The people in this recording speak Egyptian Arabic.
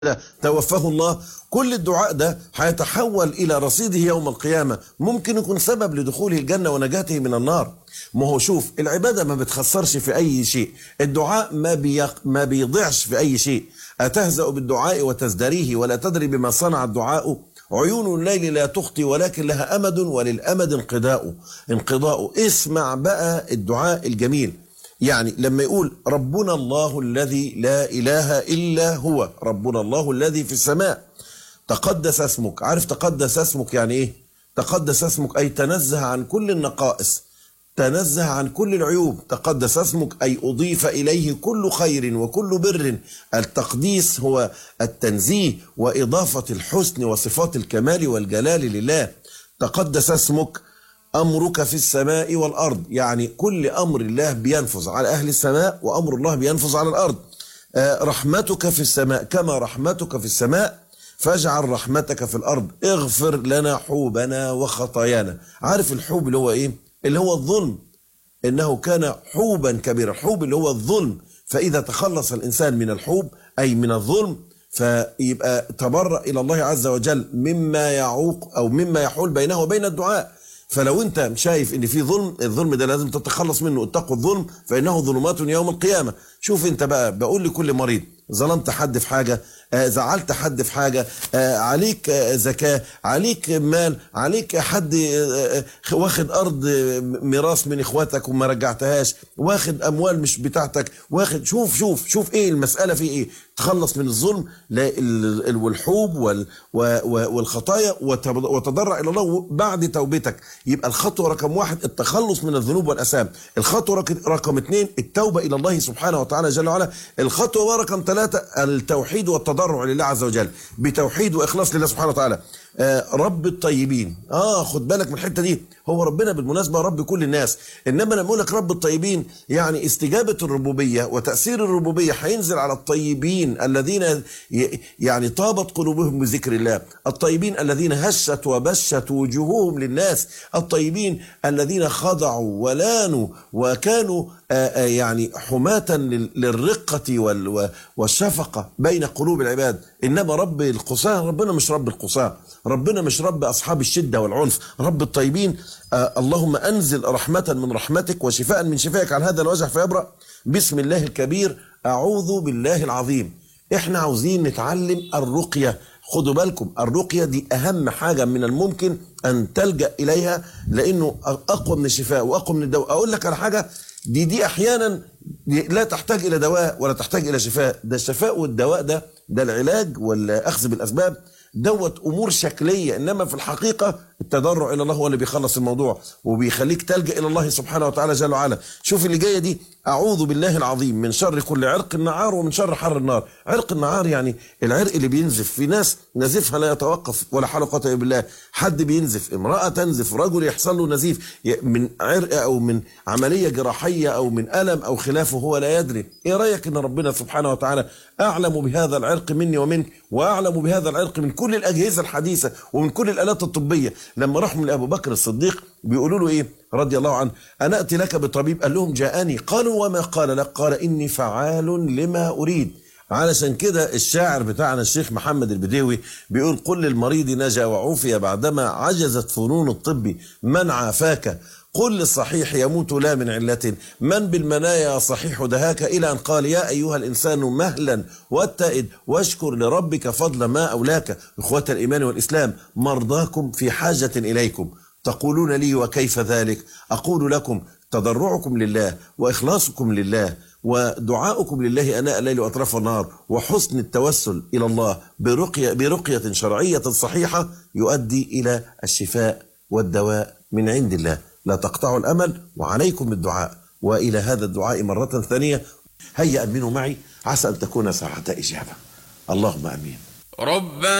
توفاه الله كل الدعاء ده هيتحول إلى رصيده يوم القيامة ممكن يكون سبب لدخوله الجنة ونجاته من النار ما هو شوف العبادة ما بتخسرش في أي شيء الدعاء ما, بيق... ما بيضيعش في أي شيء أتهزأ بالدعاء وتزدريه ولا تدري بما صنع الدعاء عيون الليل لا تخطي ولكن لها أمد وللأمد انقضاء انقضاء اسمع بقى الدعاء الجميل يعني لما يقول ربنا الله الذي لا إله إلا هو ربنا الله الذي في السماء تقدس اسمك عارف تقدس اسمك يعني إيه تقدس اسمك أي تنزه عن كل النقائص تنزه عن كل العيوب تقدس اسمك أي أضيف إليه كل خير وكل بر التقديس هو التنزيه وإضافة الحسن وصفات الكمال والجلال لله تقدس اسمك أمرك في السماء والأرض يعني كل أمر الله بينفذ على أهل السماء وأمر الله بينفذ على الأرض رحمتك في السماء كما رحمتك في السماء فاجعل رحمتك في الأرض اغفر لنا حوبنا وخطايانا عارف الحوب اللي هو إيه اللي هو الظلم إنه كان حوبا كبيرا الحوب اللي هو الظلم فإذا تخلص الإنسان من الحوب أي من الظلم فيبقى تبرأ إلى الله عز وجل مما يعوق أو مما يحول بينه وبين الدعاء فلو انت شايف ان في ظلم الظلم ده لازم تتخلص منه اتقوا الظلم فانه ظلمات يوم القيامه شوف انت بقى بقول لكل مريض ظلمت حد في حاجه آه زعلت حد في حاجه آه عليك آه زكاه عليك مال عليك حد واخد ارض ميراث من اخواتك وما رجعتهاش واخد اموال مش بتاعتك واخد شوف شوف شوف ايه المساله في ايه تخلص من الظلم والحوب والخطايا وتضرع الى الله بعد توبتك يبقى الخطوه رقم واحد التخلص من الذنوب والاثام الخطوه رقم اثنين التوبه الى الله سبحانه وتعالى جل وعلا الخطوه رقم ثلاثه التوحيد والتضرع لله عز وجل بتوحيد واخلاص لله سبحانه وتعالى آه رب الطيبين اه خد بالك من الحته دي هو ربنا بالمناسبه رب كل الناس انما لما اقول لك رب الطيبين يعني استجابه الربوبيه وتاثير الربوبيه هينزل على الطيبين الذين يعني طابت قلوبهم بذكر الله الطيبين الذين هشت وبشت وجوههم للناس الطيبين الذين خضعوا ولانوا وكانوا آه آه يعني حماة للرقة والشفقة بين قلوب العباد إنما رب القساة ربنا مش رب القساة ربنا مش رب أصحاب الشدة والعنف رب الطيبين آه اللهم أنزل رحمة من رحمتك وشفاء من شفائك على هذا الوجه فيبرأ بسم الله الكبير أعوذ بالله العظيم إحنا عاوزين نتعلم الرقية خدوا بالكم الرقية دي أهم حاجة من الممكن أن تلجأ إليها لأنه أقوى من الشفاء وأقوى من الدواء أقول لك على حاجة دي دي أحيانا لا تحتاج إلى دواء ولا تحتاج إلى شفاء ده الشفاء والدواء ده ده العلاج والأخذ بالأسباب دوت امور شكليه انما في الحقيقه التضرع الى الله هو اللي بيخلص الموضوع وبيخليك تلجا الى الله سبحانه وتعالى جل وعلا شوف اللي جايه دي اعوذ بالله العظيم من شر كل عرق النعار ومن شر حر النار عرق النعار يعني العرق اللي بينزف في ناس نزيفها لا يتوقف ولا حول ولا قوه الا بالله حد بينزف امراه تنزف رجل يحصل له نزيف من عرق او من عمليه جراحيه او من الم او خلافه هو لا يدري ايه رايك ان ربنا سبحانه وتعالى اعلم بهذا العرق مني ومنك واعلم بهذا العرق من كل الاجهزه الحديثه ومن كل الالات الطبيه لما راحوا لابو بكر الصديق بيقولوا له ايه رضي الله عنه انا اتي لك بطبيب قال لهم جاءني قالوا وما قال لك قال اني فعال لما اريد علشان كده الشاعر بتاعنا الشيخ محمد البديوي بيقول قل للمريض نجا وعوفي بعدما عجزت فنون الطب من عافاك قل للصحيح يموت لا من علة من بالمنايا صحيح دهاك إلى أن قال يا أيها الإنسان مهلا واتئد واشكر لربك فضل ما أولاك إخوة الإيمان والإسلام مرضاكم في حاجة إليكم تقولون لي وكيف ذلك أقول لكم تضرعكم لله وإخلاصكم لله ودعاؤكم لله أناء الليل وأطراف النهار وحسن التوسل إلى الله برقية, برقية شرعية صحيحة يؤدي إلى الشفاء والدواء من عند الله لا تقطعوا الأمل وعليكم بالدعاء وإلى هذا الدعاء مرة ثانية هيا أمنوا معي عسى أن تكون ساعة إجابة اللهم أمين ربنا